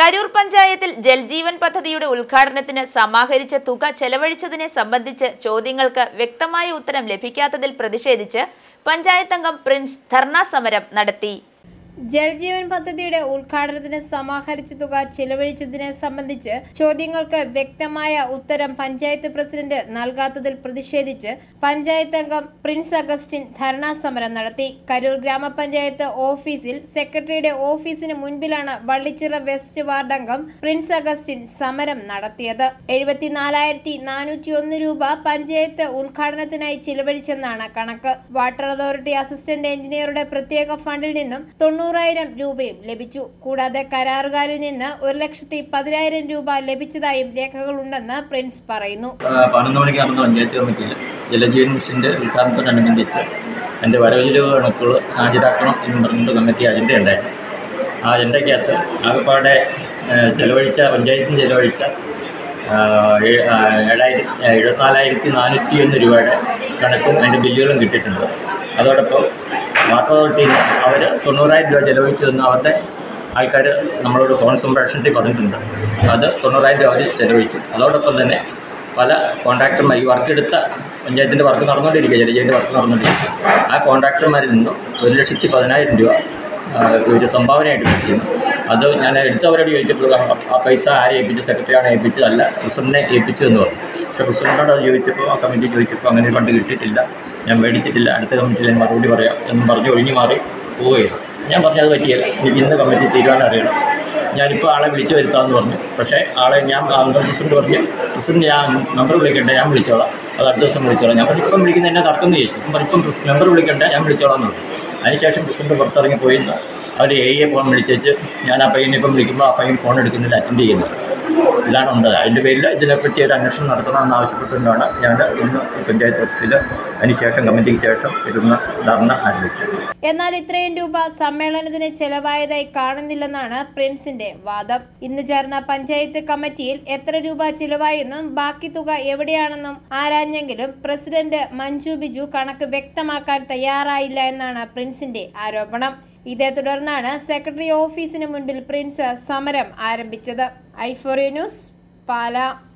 കരൂർ പഞ്ചായത്തിൽ ജൽജീവൻ പദ്ധതിയുടെ ഉദ്ഘാടനത്തിന് സമാഹരിച്ച തുക ചെലവഴിച്ചതിനെ സംബന്ധിച്ച് ചോദ്യങ്ങൾക്ക് വ്യക്തമായ ഉത്തരം ലഭിക്കാത്തതിൽ പ്രതിഷേധിച്ച് പഞ്ചായത്ത് അംഗം പ്രിൻസ് ധർണാ സമരം നടത്തി ജൽജീവൻ പദ്ധതിയുടെ ഉദ്ഘാടനത്തിന് സമാഹരിച്ച തുക ചെലവഴിച്ചതിനെ സംബന്ധിച്ച് ചോദ്യങ്ങൾക്ക് വ്യക്തമായ ഉത്തരം പഞ്ചായത്ത് പ്രസിഡന്റ് നൽകാത്തതിൽ പ്രതിഷേധിച്ച് പഞ്ചായത്ത് അംഗം പ്രിൻസ് അഗസ്റ്റിൻ ധർണാ സമരം നടത്തി കരൂർ ഗ്രാമപഞ്ചായത്ത് ഓഫീസിൽ സെക്രട്ടറിയുടെ ഓഫീസിന് മുൻപിലാണ് വള്ളിച്ചിറ വെസ്റ്റ് വാർഡ് അംഗം പ്രിൻസ് അഗസ്റ്റിൻ സമരം നടത്തിയത് എഴുപത്തിനാലായിരത്തി നാനൂറ്റി ഒന്ന് രൂപ പഞ്ചായത്ത് ഉദ്ഘാടനത്തിനായി ചിലവഴിച്ചെന്നാണ് കണക്ക് വാട്ടർ അതോറിറ്റി അസിസ്റ്റന്റ് എഞ്ചിനീയറുടെ പ്രത്യേക ഫണ്ടിൽ നിന്നും തൊണ്ണൂറായിരം രൂപയും ലഭിച്ചു കൂടാതെ കരാറുകാരിൽ നിന്ന് ഒരു ലക്ഷത്തി പതിനായിരം രൂപ ലഭിച്ചതായും രേഖകളുണ്ടെന്ന് പ്രിൻസ് പറയുന്നു ആ, പതിനൊന്ന് മണിക്ക് നടന്ന പഞ്ചായത്ത് കമ്മിറ്റിയിൽ ജലജീവൻ മിഷൻ്റെ ഉദ്ഘാടനത്തോടനുബന്ധിച്ച് എൻ്റെ വരവ് ചെലവ് കണക്കുകൾ ഹാജരാക്കണം എന്ന് പറഞ്ഞുകൊണ്ട് കമ്മിറ്റി അജണ്ട ഉണ്ടായിരുന്നു ആ അജണ്ടയ്ക്കകത്ത് ആകപ്പാടെ ആ, ചെലവഴിച്ച പഞ്ചായത്തിന് ചെലവഴിച്ച ആ, ഏ- ആ, ഏഴായിരത്തി എഴുപത്തിനാലായിരത്തി നാനൂറ്റി ഒന്ന് രൂപയുടെ കണക്കും അതിൻ്റെ ബില്ലുകളും കിട്ടിയിട്ടുണ്ട് അതോടൊപ്പം വാട്ടർ അതോറിറ്റിയിൽ അവർ തൊണ്ണൂറായിരം രൂപ ചെലവഴിച്ചതെന്ന് അവരുടെ ആൾക്കാർ നമ്മളോട് ഫോൺ സംപ്രേഷണത്തിൽ പറഞ്ഞിട്ടുണ്ട് അത് തൊണ്ണൂറായിരം രൂപ അവർ ചെലവഴിച്ചു അതോടൊപ്പം തന്നെ പല കോൺട്രാക്ടർമാർ ഈ വർക്ക് എടുത്ത പഞ്ചായത്തിൻ്റെ വർക്ക് നടന്നുകൊണ്ടിരിക്കുക ജലജീവൻ്റെ വർക്ക് നടന്നുകൊണ്ടിരിക്കുക ആ കോൺട്രാക്ടർമാരിൽ നിന്നും ഒരു ലക്ഷത്തി പതിനായിരം രൂപ ആ, ഒരു സംഭാവനയായിട്ട് ലഭിച്ചിരുന്നു അത് ഞാൻ എടുത്തവരോട് ചോദിച്ചപ്പോൾ ആ- ആ പൈസ ആരെ ഏൽപ്പിച്ചു സെക്രട്ടറിയാണ് ഏൽപ്പിച്ചതല്ല പ്രസിഡന്റിനെ ഏൽപ്പിച്ചു എന്ന് പറഞ്ഞു പക്ഷേ പ്രസിഡന്റിനോട് അത് ചോദിച്ചപ്പോൾ ആ കമ്മിറ്റി ചോദിച്ചപ്പോൾ അങ്ങനെ ഒരു ഫണ്ട് കിട്ടിയിട്ടില്ല ഞാൻ മേടിച്ചിട്ടില്ല അടുത്ത കമ്മിറ്റിയിൽ ഞാൻ മറുപടി പറയാം എന്നും പറഞ്ഞ് ഒഴിഞ്ഞു മാറി പോവുകയാണ് ഞാൻ പറഞ്ഞു അത് പറ്റിയല്ല എനിക്ക് ഇന്ന് കമ്മിറ്റി തീരുമാനം അറിയണം ഞാനിപ്പോൾ ആളെ വിളിച്ചു വരുത്താമെന്ന് പറഞ്ഞു പക്ഷേ ആളെ ഞാൻ അന്തർ പ്രസിഡന്റ് പറഞ്ഞു പ്രസിഡന്റ് ഞാൻ നമ്പർ വിളിക്കണ്ട ഞാൻ വിളിച്ചോളാം അത് അടുത്ത ദിവസം വിളിച്ചോളാം ഞാൻ പറഞ്ഞു ഇപ്പം വിളിക്കുന്ന എന്നെ തർക്കം എന്ന് ചോദിച്ചു അപ്പം ഇപ്പം നമ്പർ വിളിക്കണ്ട ഞാൻ വിളിച്ചോളാം എന്ന് പറഞ്ഞു അതിനുശേഷം പ്രസിഡന്റ് പുറത്തിറങ്ങി പോയിന്ന് അവർ എ എ ഫോൺ വിളിച്ചേച്ച് ഞാൻ ആ പയ്യനെ ഇപ്പം വിളിക്കുമ്പോൾ ആ പയ്യൻ ഫോൺ എടുക്കുന്നില്ല അറ്റൻഡ് ചെയ്യുന്നത് ഇതാണ് ഉണ്ടായത് അതിൻ്റെ പേരിൽ ഇതിനെപ്പറ്റി ഒരു അന്വേഷണം നടത്തണമെന്ന് ആവശ്യപ്പെട്ടുകൊണ്ടാണ് ഞാൻ ഇന്ന് പഞ്ചായത്ത് ഓഫീസിൽ അതിനുശേഷം കമ്മിറ്റിക്ക് ശേഷം ഇരുന്ന് ധർണ ആരംഭിച്ചത് എന്നാൽ ഇത്രയും രൂപ സമ്മേളനത്തിന് ചെലവായതായി കാണുന്നില്ലെന്നാണ് പ്രിൻസിന്റെ വാദം ഇന്ന് ചേർന്ന പഞ്ചായത്ത് കമ്മിറ്റിയിൽ എത്ര രൂപ ചിലവായെന്നും ബാക്കി തുക എവിടെയാണെന്നും ആരാഞ്ഞെങ്കിലും പ്രസിഡന്റ് മഞ്ജു ബിജു കണക്ക് വ്യക്തമാക്കാൻ തയ്യാറായില്ല എന്നാണ് പ്രിൻസിന്റെ ആരോപണം ഇതേ തുടർന്നാണ് സെക്രട്ടറി ഓഫീസിന് മുൻപിൽ പ്രിൻസ് സമരം ആരംഭിച്ചത് ഐഫോറി ന്യൂസ് പാല